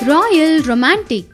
Royal Romantic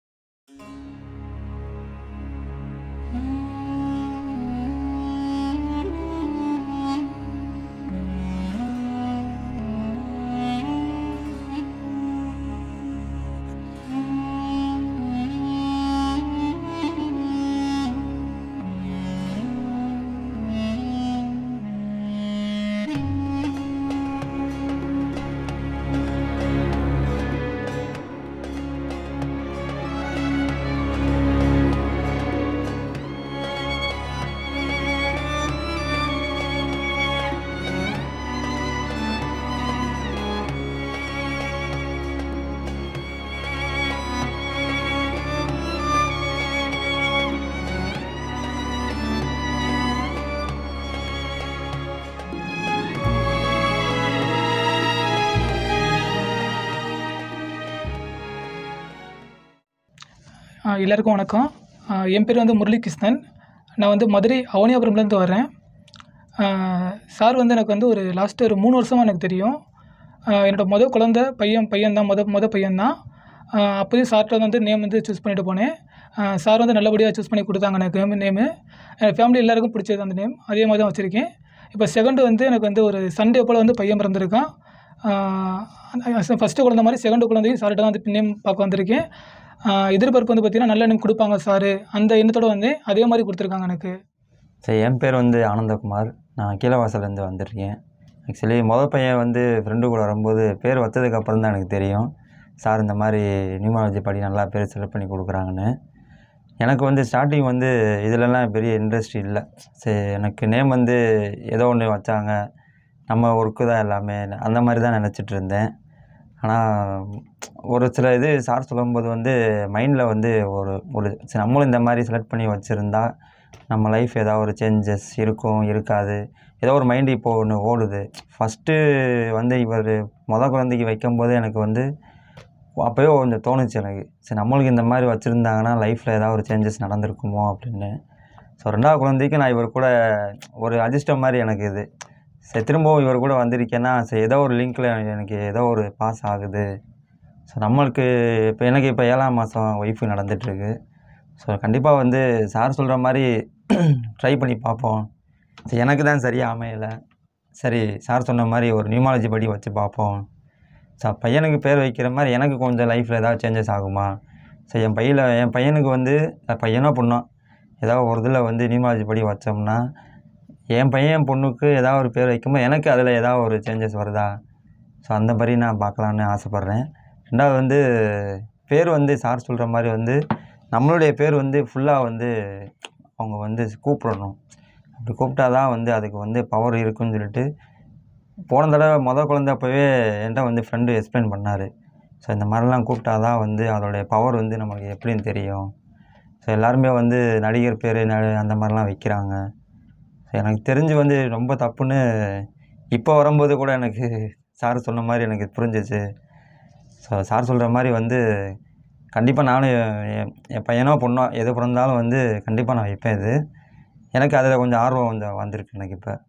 ஆ, எல்லாருக்கும் வணக்கம் ஆ, என் பேர் வந்து முரளிகிருஷ்ணன் நான் வந்து மதுரை அவனியாபுரம்லேருந்து வரேன் ஆ, சார் வந்து எனக்கு வந்து ஒரு லாஸ்ட்டு ஒரு மூணு வருஷமாக எனக்கு தெரியும் ஆ, என்னோட மொதல் குழந்த பையன் பையன் தான் மொத மொதல் பையன் தான் அப்போயே சார்கிட்ட வந்து நேம் வந்து சூஸ் பண்ணிட்டு போனேன் ஆ, சார் வந்து நல்லபடியாக சூஸ் பண்ணி கொடுத்தாங்க எனக்கு நேமு என் ஃபேமிலி எல்லாருக்கும் பிடிச்சது அந்த நேம் அதே மாதிரி தான் வச்சுருக்கேன் இப்போ செகண்டு வந்து எனக்கு வந்து ஒரு சண்டே போல் வந்து பையன் பிறந்திருக்கான் ஃபஸ்ட்டு குழந்த மாதிரி செகண்டு குழந்தையும் சார்கிட்ட தான் வந்து நேம் பார்க்க வந்திருக்கேன் ஆஹ் எதிர்பார்ப்பு வந்து பார்த்திங்கன்னா நல்ல நேம் கொடுப்பாங்க சார் அந்த எண்ணத்தோட வந்து அதே மாதிரி கொடுத்துருக்காங்க எனக்கு சரி என் பேர் வந்து ஆனந்தகுமார் நான் கீழவாசலேருந்து வந்திருக்கேன் ஆக்சுவலி மொதல் பையன் வந்து ஃப்ரெண்டு கூட வரும்போது பேர் வச்சதுக்கு அப்புறம் தான் எனக்கு தெரியும் சார் இந்த மாதிரி நியூமாலஜி படி நல்லா பேர் செலக்ட் பண்ணி கொடுக்குறாங்கன்னு எனக்கு வந்து ஸ்டார்டிங் வந்து இதிலலாம் பெரிய இன்ட்ரெஸ்ட் இல்லை சரி எனக்கு நேம் வந்து ஏதோ ஒன்று வச்சாங்க நம்ம ஒர்க்கு தான் எல்லாமே அந்த மாதிரி தான் நினச்சிட்டு இருந்தேன் ஆனால் ஒரு சில இது சார் சொல்லும்போது வந்து மைண்டில் வந்து ஒரு ஒரு சரி நம்மளும் இந்த மாதிரி செலக்ட் பண்ணி வச்சுருந்தா நம்ம லைஃப் ஏதாவது ஒரு சேஞ்சஸ் இருக்கும் இருக்காது ஏதோ ஒரு மைண்டு இப்போ ஒன்று ஓடுது ஃபஸ்ட்டு வந்து இவர் முத குழந்தைக்கு வைக்கும்போது எனக்கு வந்து அப்போயே கொஞ்சம் தோணுச்சு எனக்கு சரி நம்மளுக்கு இந்த மாதிரி வச்சுருந்தாங்கன்னா லைஃப்பில் ஏதாவது ஒரு சேஞ்சஸ் நடந்திருக்குமோ அப்படின்னு ஸோ ரெண்டாவது குழந்தைக்கு நான் இவர் கூட ஒரு அதிர்ஷ்டம் மாதிரி எனக்கு இது சரி திரும்பவும் இவர் கூட வந்திருக்கேன்னா சரி ஏதோ ஒரு லிங்க்கில் எனக்கு ஏதோ ஒரு பாஸ் ஆகுது ஸோ நம்மளுக்கு இப்போ எனக்கு இப்போ ஏழாம் மாதம் ஒய்ஃபு நடந்துகிட்ருக்கு ஸோ கண்டிப்பாக வந்து சார் சொல்கிற மாதிரி ட்ரை பண்ணி பார்ப்போம் சரி எனக்கு தான் சரியாக அமையலை சரி சார் சொன்ன மாதிரி ஒரு நியூமாலஜி படி வச்சு பார்ப்போம் ஸோ பையனுக்கு பேர் வைக்கிற மாதிரி எனக்கு கொஞ்சம் லைஃப்பில் ஏதாவது சேஞ்சஸ் ஆகுமா சரி என் பையில என் பையனுக்கு வந்து அஹ் பையனோ பொண்ணோ ஏதாவது ஒரு இதில் வந்து நியூமாலஜி படி வச்சோம்னா என் பையன் என் பொண்ணுக்கு ஏதாவது ஒரு பேர் வைக்கும்போது எனக்கு அதில் ஏதாவது ஒரு சேஞ்சஸ் வருதா ஸோ அந்த மாதிரி நான் பார்க்கலான்னு ஆசைப்பட்றேன் ரெண்டாவது வந்து பேர் வந்து சார் சொல்கிற மாதிரி வந்து நம்மளுடைய பேர் வந்து ஃபுல்லாக வந்து அவங்க வந்து கூப்பிடணும் அப்படி கூப்பிட்டா தான் வந்து அதுக்கு வந்து பவர் இருக்குன்னு சொல்லிட்டு போன தடவை மொதல் குழந்தை அப்போவே என்கிட்ட வந்து ஃப்ரெண்டு எக்ஸ்பிளைன் பண்ணார் ஸோ இந்த மாதிரிலாம் கூப்பிட்டா தான் வந்து அதோடைய பவர் வந்து நம்மளுக்கு எப்படின்னு தெரியும் ஸோ எல்லாருமே வந்து நடிகர் பேர் ந அந்த மாதிரிலாம் வைக்கிறாங்க ஸோ எனக்கு தெரிஞ்சு வந்து ரொம்ப தப்புன்னு இப்போ வரும்போது கூட எனக்கு சார் சொன்ன மாதிரி எனக்கு புரிஞ்சிச்சு ஸோ சார் சொல்கிற மாதிரி வந்து கண்டிப்பாக நானும் என் என் பையனோ பொண்ணோ எது பிறந்தாலும் வந்து கண்டிப்பாக நான் வைப்பேன் இது எனக்கு அதில் கொஞ்சம் ஆர்வம் கொஞ்சம் வந்திருக்கு எனக்கு இப்போ